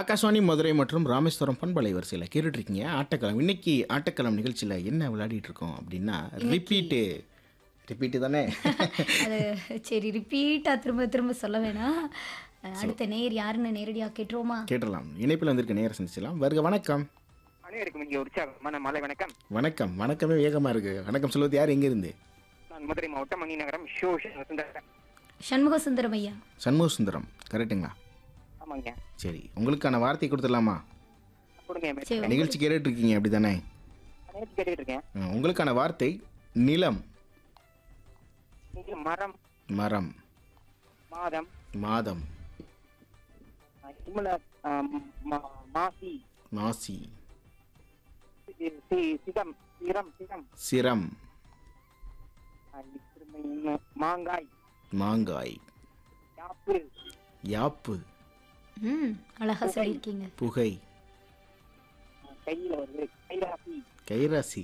ஆகாஷ்வாணி மதுரை மற்றும் ராமேஸ்வரம் பண்பலை வரிசையில் கேட்டுட்ருக்கீங்க ஆட்டக்களம் இன்னைக்கு ஆட்டக்களம் நிகழ்ச்சியில் என்ன விளையாடிட்டு இருக்கோம் அப்படின்னா ரிப்பீட்டு ரிப்பீட்டு தானே அது சரி ரிப்பீட்டாக திரும்ப திரும்ப சொல்ல வேணாம் அஹ், அடுத்த நேர் யாருன்னு நேரடியாக கேட்டுருவோமா கேட்டுடலாம் இணைப்பில் வந்திருக்க நேரம் சந்திச்சலாம் வருக வணக்கம் அனைவருக்கும் இங்கே உற்சாகமான மாலை வணக்கம் வணக்கம் வணக்கமே வேகமாக இருக்குது வணக்கம் சொல்வது யார் எங்கேருந்து நான் மதுரை மாவட்டம் மணி நகரம் ஷோஷன் வசந்தரன் சண்முக சுந்தரம் ஐயா சண்முக சுந்தரம் கரெக்டுங்களா ஆமாங்க சரி உங்களுக்கான வார்த்தை கொடுத்துடலாமா கொடுங்க சரி நிகழ்ச்சி கேட்டுட்ருக்கீங்க அப்படி தானே நேற்று கேட்டுட்டு இருக்கேன் உங்களுக்கான வார்த்தை நிலம் இங்க மரம் மரம் மாதம் மாதம் அஹ், இம்முல அஹ், மா- மாசி மாசி சி- சி- சிதம் சிரம் சிரம் சிரம் அஹ், திரும்ப இன்னும் மாங்காய் மாங்காய் யாப்பு யாப்பு ம் அழகா சொல்லியிருக்கீங்க புகை அஹ், கையில வருது கைராசி கைராசி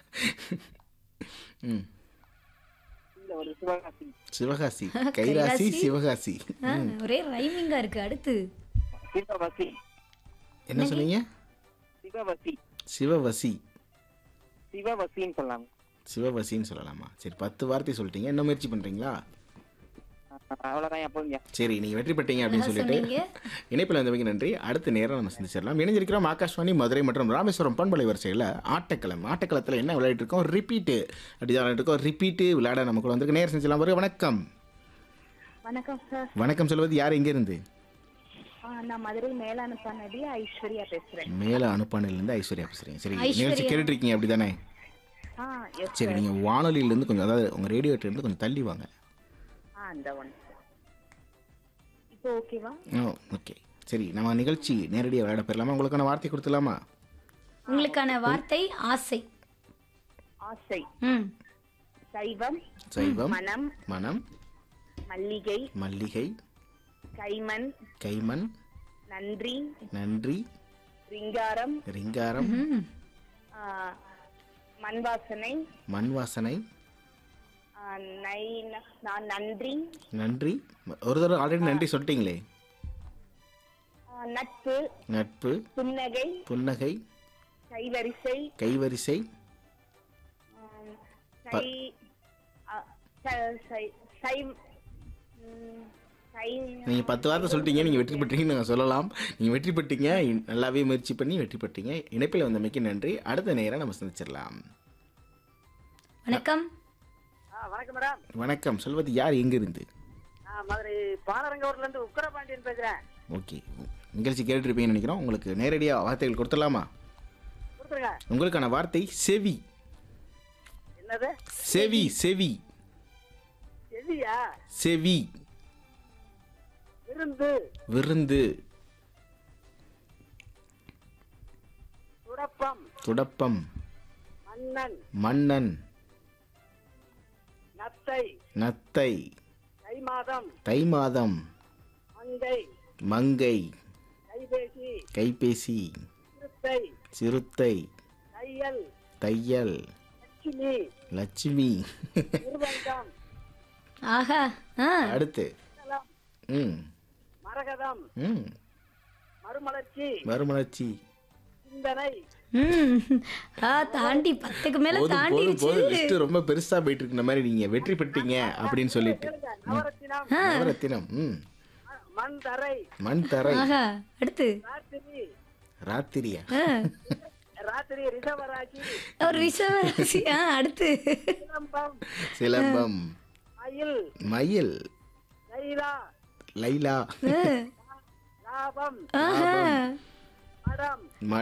ம் கீழே வருது சிவகாசி சிவகாசி கைராசி சிவகாசி ஆ, ஒரே ரைமிங்கா இருக்கு அடுத்து சிவவசி என்ன சொன்னீங்க சிவவசி சிவவசி சிவவசின்னு சொல்லலாம் சிவவசின்னு சொல்லலாமா சரி பத்து வார்த்தை சொல்லிட்டீங்க என்ன முயற்சி பண்ணுறீங்களா அஹ், அவ்வளவுதான் எப்போங்க சரி நீங்கள் வெற்றி பெற்றீங்க அப்படின்னு சொல்லிட்டு சொன்னீங்க இணைப்பில் வந்தவங்க நன்றி அடுத்த நேரம் நம்ம சந்திச்சிடலாம் இணைஞ்சிருக்கிறோம் ஆகாஷ்வாணி மதுரை மற்றும் ராமேஸ்வரம் பண்பலை வரிசையில் ஆட்டக்களம் ஆட்டக்களத்தில் என்ன விளையாடிட்டு இருக்கோம் ரிப்பீட்டு அப்படி விளையாடிட்டு இருக்கோம் ரிப்பீட்டு விளையாட நம்ம கூட வந்திருக்கு நேரம் செஞ்சலாம் வருக வணக்கம் வணக்கம் சார் வணக்கம் சொல்வது யார் எங்கேருந்து ஆ, நான் மதுரை மேலானப்பா நதி ஐஸ்வர்யா பேசுறேன் மேலே அனுப்பானிலேருந்து ஐஸ்வர்யா பேசுகிறீங்க சரி ஐஸ்வர்யா. நிகழ்ச்சி கேட்டுட்டு இருக்கீங்க அப்படி தானே ஆ எஸ் சரி நீங்கள் வானொலியிலேருந்து கொஞ்சம் அதாவது உங்கள் ரேடியோட்டிலேருந்து கொஞ்சம் தள்ளி வாங்க ஆ இந்த ஒன் இப்போ ஓகேவா ஓ ஓகே சரி நம்ம நிகழ்ச்சி நேரடியாக விளையாட போயிடலாமா உங்களுக்கான வார்த்தை கொடுத்துலாமா உங்களுக்கான வார்த்தை ஆசை ஆசை ம் சைவம் சைவம் மனம் மனம் மல்லிகை மல்லிகை கைமண் கைமண் நன்றி நன்றி ரிங்காரம் ரிங்காரம் ம் ஆ, மண் வாசனை மண் வாசனை ஆ, நை நான் நன்றி நன்றி ஒரு தடவை ஆல்ரெடி நன்றி சொல்லிட்டீங்களே ஆ, நட்பு நட்பு புன்னகை புன்னகை கைவரிசை கைவரிசை ஆம், சை ஆ, ச- சை- சை ம், சை நீங்கள் பத்து வார்த்தை சொல்லிட்டீங்க நீங்கள் வெற்றி பெற்றீங்கன்னு நாங்கள் சொல்லலாம் நீங்கள் வெற்றி பெற்றீங்க இ- நல்லாவே முயற்சி பண்ணி வெற்றி பெற்றீங்க இணைப்பில் வந்தமைக்கு நன்றி அடுத்த நேரம் நம்ம சந்திச்சிடலாம் வணக்கம் வணக்கம் மேடம் வணக்கம் சொல்வது யார் எங்கிருந்து நான் மதுரை பாலரங்கூர்ல இருந்து உக்கரபாண்டியன் பேசுறேன் ஓகே நிகழ்ச்சி கேட்டுருப்பீங்கன்னு நினைக்கிறோம் உங்களுக்கு நேரடியாக வார்த்தைகள் கொடுத்துடலாமா கொடுத்துருங்க உங்களுக்கான வார்த்தை செவி என்னது செவி செவி செவியா செவி விருந்து விருந்து துடப்பம் துடப்பம் மன்னன் மன்னன் நத்தை நத்தை தை மாதம் தை மாதம் மங்கை மங்கை கைபேசி கைபேசி சிறுத்தை சிறுத்தை தையல் தையல் லட்சுமி லட்சுமி நிர்பந்தம் ஆஹா ஆ அடுத்து மங்களம், ம் மரகதம் ம் மறுமலர்ச்சி மறுமலர்ச்சி சிந்தனை ம் ஆ தாண்டி பத்துக்கு மேல போதும் போதும் தாண்டிடுச்சு போதும் லிஸ்ட் ரொம்ப பெருசா போயிட்டு இருக்கு இந்த மாதிரி நீங்க வெற்றி பெற்றீங்க அப்படின்னு சொல்லிட்டு நவரத்தினம் நவரத்தினம் ம் மண் தரை மண் தரை ஆஹா அடுத்து ராத்திரி ராத்திரியா ஆ, ராத்திரி ரிஷபராசி ஒரு ரிஷப ராசி ஆ அடுத்து சிலம்பம் சிலம்பம் மயில் மயில் லைலா லைலா ஆ, லாபம் ஆஹா மடம்